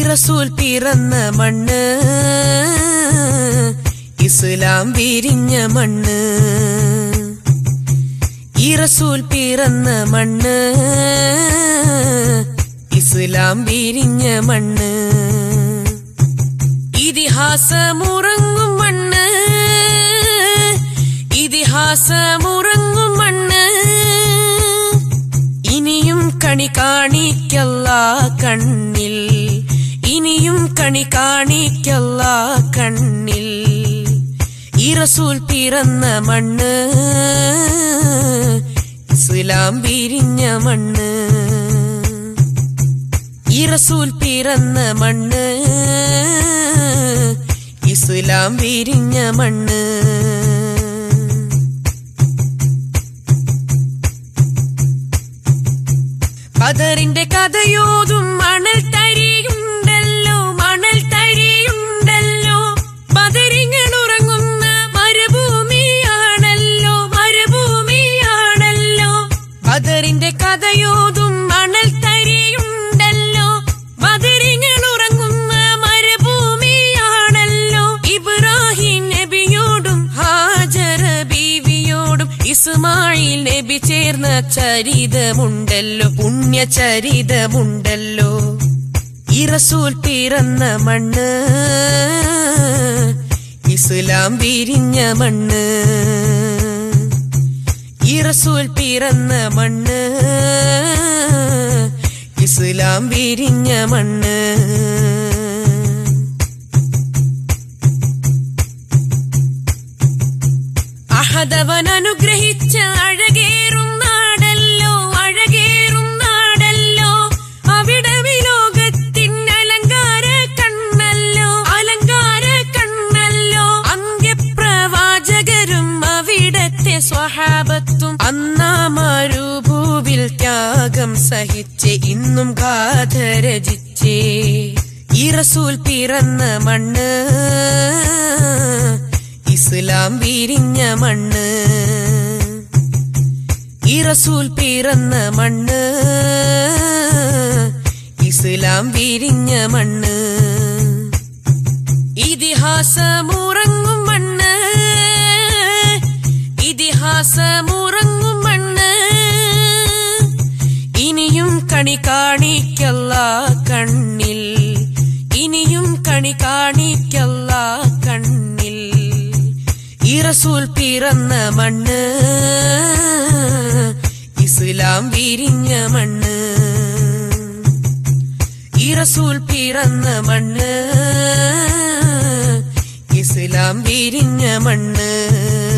ഇറസൂൽ പിറന്ന മണ്ണ് ഇസ്ലാം വിരിഞ്ഞ മണ്ണ് ഇറസൂൽ പിറന്ന മണ്ണ് ഇസ്ലാം വിരിഞ്ഞ മണ്ണ് ഇതിഹാസമുറങ്ങും മണ്ണ് ഇതിഹാസമുറങ്ങും മണ്ണ് ഇനിയും കണി കാണിക്കല്ല കണ്ണിൽ ഇനിയും കണി കാണിക്കല്ല കണ്ണിൽ ഇറസൂൽ പിറന്ന മണ്ണ് ഇസ്ലാം വിരിഞ്ഞ മണ്ണ് ഇറസൂൽ പിറന്ന മണ്ണ് ഇസ്ലാം വിരിഞ്ഞ മണ്ണ് കതറിന്റെ കഥയോതും മണൽ തരിയുണ്ടല്ലോ മണൽ തരിയുണ്ടല്ലോ പതരിങ്ങൾ ഉറങ്ങുന്ന മരുഭൂമിയാണല്ലോ മരുഭൂമിയാണല്ലോ കതറിന്റെ കഥയോതും മണൽ തരിയുണ്ടല്ലോ പതരിങ്ങൾ ഉറങ്ങുന്ന മരുഭൂമിയാണല്ലോ ഇബ്രാഹിം നബിയോടും ഹാജറ ബീവിയോടും ഇസ്മായിൽ നബി ചേർന്ന ചരിതമുണ്ടല്ലോ പുണ്യ ചരിതമുണ്ടല്ലോ ഇറസൂൽ പിറന്ന മണ്ണ് ഇസ്ലാം വിരിഞ്ഞ മണ്ണ് ഇറസൂൽ പിറന്ന മണ്ണ് ഇസ്ലാം വിരിഞ്ഞ മണ്ണ് അഹദവൻ അനുഗ്രഹിച്ച അഴകേറും നാടല്ലോ അഴകേറും നാടല്ലോ അവിടെ വിലോകത്തിൻ അലങ്കാര കണ്ണല്ലോ അലങ്കാര കണ്ണല്ലോ അന്ത്യപ്രവാചകരും അവിടത്തെ സ്വഹാബത്തും അന്നാ മരുഭൂവിൽ ത്യാഗം സഹിച്ച് ഇന്നും ഗാഥ രചിച്ചേ ഇറസൂൽ പിറന്ന മണ്ണ് ഇസ്ലാം വിരിഞ്ഞ മണ്ണ് ഇറസൂൽ പിറന്ന മണ്ണ് ഇസ്ലാം വിരിഞ്ഞ മണ്ണ് ഇതിഹാസമുറങ്ങും മണ്ണ് ഇതിഹാസമുറങ്ങും മണ്ണ് ഇനിയും കണി കാണിക്കല്ല കണ്ണിൽ ഇനിയും കണി കാണിക്കല്ല കണ്ണിൽ ഇറസൂൽ പിറന്ന മണ്ണ് ഇസ്ലാം വിരിഞ്ഞ മണ്ണ് ഇറസൂൽ പിറന്ന മണ്ണ് ഇസ്ലാം വിരിഞ്ഞ മണ്ണ്